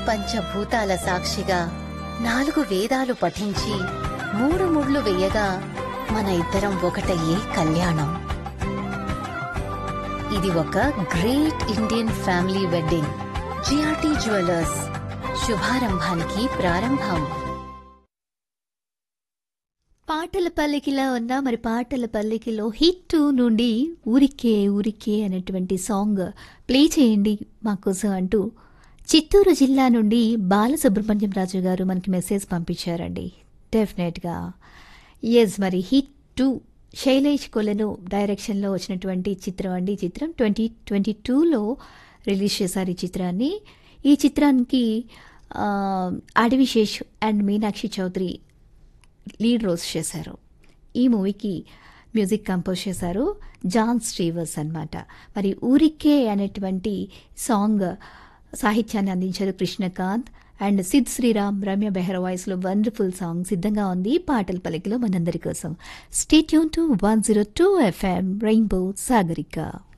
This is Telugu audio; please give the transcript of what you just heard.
పంచభూతాల సాక్షిగా నాలుగు వేదాలు పఠించి మూడు ముళ్ళు వేయగా మన ఇద్దరం ఒకటయ్యే కళ్యాణం ఇది ఒక great Indian family wedding GRT jewellers శుభారంభానికి ప్రారంభం పాటల పల్లికిలా ఉన్న మరి పాటల పల్లికిలో హిట్ టూ నుండి ఊరికే ఊరికే అనేటువంటి సాంగ్ ప్లే చేయండి మాకోసం అంటూ చిత్తూరు జిల్లా నుండి బాలసుబ్రహ్మణ్యం రాజు గారు మనకి మెసేజ్ పంపించారండి డెఫినెట్గా ఎస్ మరి హిట్ టూ శైలేష్ కొలను డైరెక్షన్లో వచ్చినటువంటి చిత్రం అండి ఈ చిత్రం ట్వంటీ ట్వంటీ టూలో రిలీజ్ చేశారు ఈ చిత్రాన్ని ఈ చిత్రానికి ఆ, Adivi Sesh and Meenakshi Chaudhary lead roles చేశారు ఈ మూవీకి మ్యూజిక్ కంపోజ్ చేశారు జాన్ స్టీవర్స్ అన్నమాట మరి ఊరికే అనేటువంటి సాంగ్ సాహిత్యాన్ని అందించారు కృష్ణకాంత్ అండ్ సిద్ శ్రీరామ్ రమ్య బెహ్రా వాయిస్లో వండర్ఫుల్ సాంగ్ సిద్ధంగా ఉంది పాటల పలికిలో మనందరి కోసం stay tune to one zero two FM Rainbow Sagarika